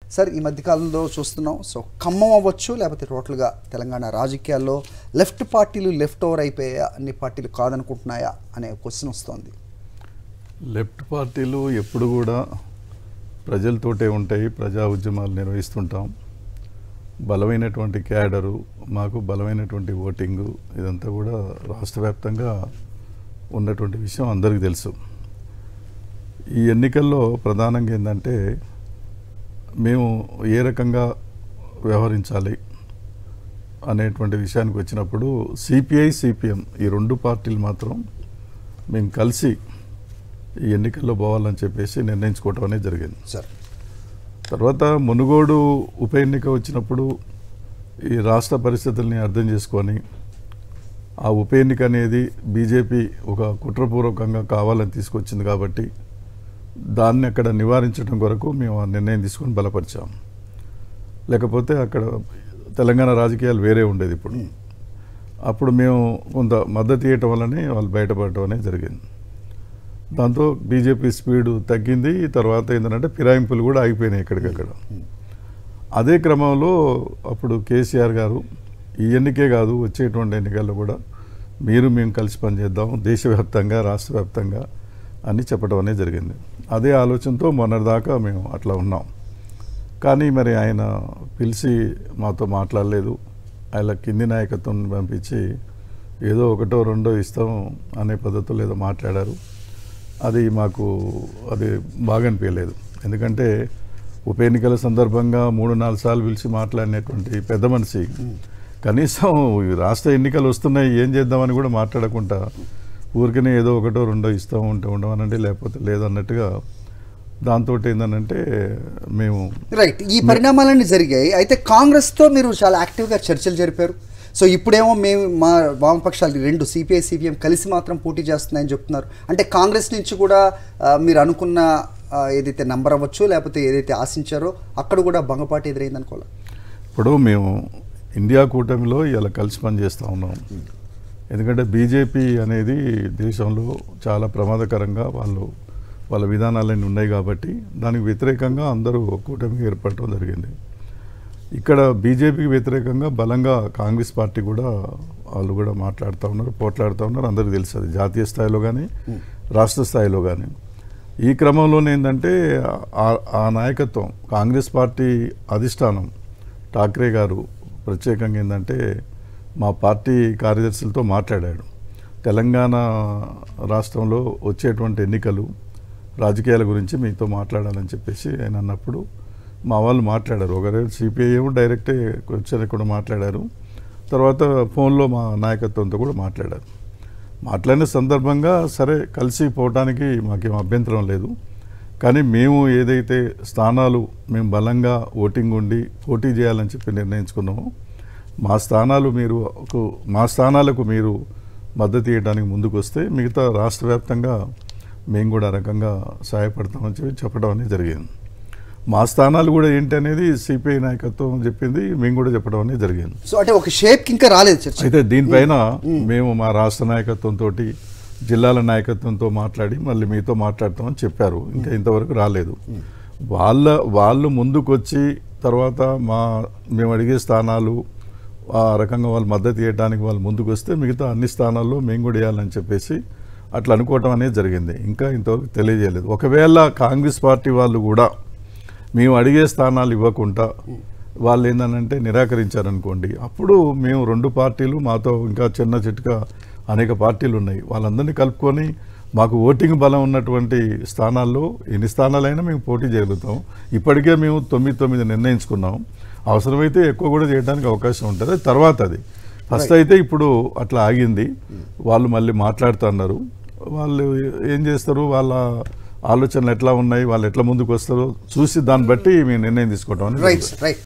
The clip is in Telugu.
సార్ ఈ మధ్యకాలంలో చూస్తున్నాం సో ఖమ్మం అవ్వచ్చు లేకపోతే టోటల్గా తెలంగాణ రాజకీయాల్లో లెఫ్ట్ పార్టీలు లెఫ్ట్ ఓవర్ అయిపోయా అన్ని పార్టీలు కాదనుకుంటున్నాయా అనే క్వశ్చన్ వస్తోంది లెఫ్ట్ పార్టీలు ఎప్పుడు కూడా ప్రజలతోటే ఉంటాయి ప్రజా ఉద్యమాలు నిర్వహిస్తుంటాం బలమైనటువంటి క్యాడరు మాకు బలమైనటువంటి ఓటింగు ఇదంతా కూడా రాష్ట్ర వ్యాప్తంగా ఉన్నటువంటి విషయం అందరికీ తెలుసు ఈ ఎన్నికల్లో ప్రధానంగా ఏంటంటే మేము ఏ రకంగా వ్యవహరించాలి అనేటువంటి విషయానికి వచ్చినప్పుడు సిపిఐ సిపిఎం ఈ రెండు పార్టీలు మాత్రం మేము కలిసి ఈ ఎన్నికల్లో పోవాలని చెప్పేసి నిర్ణయించుకోవటం అనేది జరిగింది సార్ తర్వాత మునుగోడు ఉప ఎన్నిక వచ్చినప్పుడు ఈ రాష్ట్ర పరిస్థితుల్ని అర్థం చేసుకొని ఆ ఉప ఎన్నిక అనేది బీజేపీ ఒక కుట్రపూర్వకంగా కావాలని తీసుకొచ్చింది కాబట్టి దాన్ని అక్కడ నివారించడం కొరకు మేము ఆ నిర్ణయం తీసుకొని బలపరిచాం లేకపోతే అక్కడ తెలంగాణ రాజకీయాలు వేరే ఉండేది ఇప్పుడు అప్పుడు మేము కొంత మద్దతు ఇవ్వటం వల్లనే వాళ్ళు బయటపడటం అనేది జరిగింది దాంతో బీజేపీ స్పీడు తగ్గింది తర్వాత ఏంటంటే ఫిరాయింపులు కూడా ఆగిపోయినాయి ఎక్కడికక్కడ అదే క్రమంలో అప్పుడు కేసీఆర్ గారు ఈ ఎన్నికే కాదు వచ్చేటువంటి ఎన్నికల్లో కూడా మీరు మేము కలిసి పనిచేద్దాం దేశవ్యాప్తంగా రాష్ట్ర వ్యాప్తంగా అని చెప్పడం అనేది జరిగింది అదే ఆలోచనతో మొన్నటిదాకా మేము అట్లా ఉన్నాం కానీ మరి ఆయన పిలిచి మాతో మాట్లాడలేదు ఆయన కింది నాయకత్వం పంపించి ఏదో ఒకటో రెండో ఇస్తాం అనే పద్ధతిలో ఏదో మాట్లాడారు అది మాకు అది బాగా అనిపించలేదు ఎందుకంటే ఉప ఎన్నికల సందర్భంగా మూడు నాలుగు సార్లు పిలిచి మాట్లాడినటువంటి పెద్ద మనిషి కనీసం ఈ రాష్ట్ర ఎన్నికలు వస్తున్నాయి ఏం చేద్దామని కూడా మాట్లాడకుండా ఊరికనే ఏదో ఒకటో రెండో ఇస్తాం ఉంటే ఉండమనండి లేకపోతే లేదన్నట్టుగా దాంతో ఏంటంటే మేము రైట్ ఈ పరిణామాలన్నీ జరిగాయి అయితే కాంగ్రెస్తో మీరు చాలా యాక్టివ్గా చర్చలు జరిపారు సో ఇప్పుడేమో మేము మా వామపక్షాలు రెండు సిపిఐ సిపిఎం కలిసి మాత్రం పోటీ చేస్తున్నాయని చెప్తున్నారు అంటే కాంగ్రెస్ నుంచి కూడా ఆ, మీరు అనుకున్న ఆ, ఏదైతే నంబర్ అవ్వచ్చు లేకపోతే ఏదైతే ఆశించారో అక్కడ కూడా భంగపాటు ఎదురైంది అనుకోవాలి ఇప్పుడు మేము ఇండియా కూటమిలో ఇలా కలిసి పనిచేస్తూ ఉన్నాం ఎందుకంటే బీజేపీ అనేది దేశంలో చాలా ప్రమాదకరంగా వాళ్ళు వాళ్ళ విధానాలన్నీ ఉన్నాయి కాబట్టి దానికి వ్యతిరేకంగా అందరూ ఒక కూటమికి ఏర్పడటం జరిగింది ఇక్కడ బీజేపీకి వ్యతిరేకంగా బలంగా కాంగ్రెస్ పార్టీ కూడా వాళ్ళు కూడా మాట్లాడుతూ ఉన్నారు పోట్లాడుతూ ఉన్నారు అందరికీ తెలుసు అది జాతీయ స్థాయిలో కానీ రాష్ట్ర స్థాయిలో కానీ ఈ క్రమంలోనే ఏంటంటే ఆ- ఆ నాయకత్వం కాంగ్రెస్ పార్టీ అధిష్టానం ఠాక్రే గారు ప్రత్యేకంగా ఏంటంటే మా పార్టీ కార్యదర్శులతో మాట్లాడాడు తెలంగాణ రాష్ట్రంలో వచ్చేటువంటి ఎన్నికలు రాజకీయాల గురించి మీతో మాట్లాడాలని చెప్పేసి ఆయన అన్నప్పుడు మా వాళ్ళు మాట్లాడారు ఒకరే సిపిఐ ఏమో డైరెక్టే వచ్చారు కూడా మాట్లాడారు తర్వాత ఫోన్లో మా నాయకత్వంతో కూడా మాట్లాడారు మాట్లాడిన సందర్భంగా సరే కలిసి పోవటానికి మాకేం అభ్యంతరం లేదు కానీ మేము ఏదైతే స్థానాలు మేము బలంగా ఓటింగ్ ఉండి పోటీ చేయాలని చెప్పి నిర్ణయించుకున్నామో మా స్థానాలు మీరు ఒక- మా స్థానాలకు మీరు మద్దతు ఇవ్వడానికి ముందుకు వస్తే మిగతా రాష్ట్ర వ్యాప్తంగా మేము కూడా ఆ రకంగా సహాయపడతామని చెప్పి చెప్పడం అనేది జరిగింది మా స్థానాలు కూడా ఏంటి అనేది సిపిఐ నాయకత్వం చెప్పింది మేము కూడా చెప్పడం అనేది జరిగింది సో అంటే ఒక షేప్కి ఇంకా రాలేదు చర్చ అయితే దీనిపైన మేము మా రాష్ట్ర నాయకత్వంతో జిల్లాల నాయకత్వంతో మాట్లాడి మళ్ళీ మీతో మాట్లాడతామని చెప్పారు ఇంకా ఇంతవరకు రాలేదు వాళ్ళ వాళ్ళు ముందుకొచ్చి తర్వాత మా మేము అడిగే స్థానాలు ఆ రకంగా వాళ్ళు మద్దతు ఇవ్వడానికి వాళ్ళు ముందుకు వస్తే మిగతా అన్ని స్థానాల్లో మేము కూడా వేయాలని చెప్పేసి అట్లా అనుకోవటం అనేది జరిగింది ఇంకా ఇంతవరకు తెలియజేయలేదు ఒకవేళ కాంగ్రెస్ పార్టీ వాళ్ళు కూడా మేము అడిగే స్థానాలు ఇవ్వకుండా వాళ్ళు ఏంటంటే నిరాకరించారనుకోండి అప్పుడు మేము రెండు పార్టీలు మాతో ఇంకా చిన్న చిట్క అనేక పార్టీలు ఉన్నాయి వాళ్ళందరినీ కలుపుకొని మాకు ఓటింగ్ బలం ఉన్నటువంటి స్థానాల్లో ఎన్ని స్థానాలైనా మేము పోటీ చేయగలుగుతాం ఇప్పటికే మేము తొమ్మిది తొమ్మిది నిర్ణయించుకున్నాం అవసరమైతే ఎక్కువ కూడా చేయడానికి అవకాశం ఉంటుంది అది తర్వాత అది ఫస్ట్ అయితే ఇప్పుడు అట్లా ఆగింది వాళ్ళు మళ్ళీ మాట్లాడుతున్నారు వాళ్ళు ఏం చేస్తారు వాళ్ళ ఆలోచనలు ఎట్లా ఉన్నాయి వాళ్ళు ఎట్లా ముందుకు వస్తారో చూసి దాన్ని బట్టి మేము నిర్ణయం తీసుకోవటం అనేది రైట్ రైట్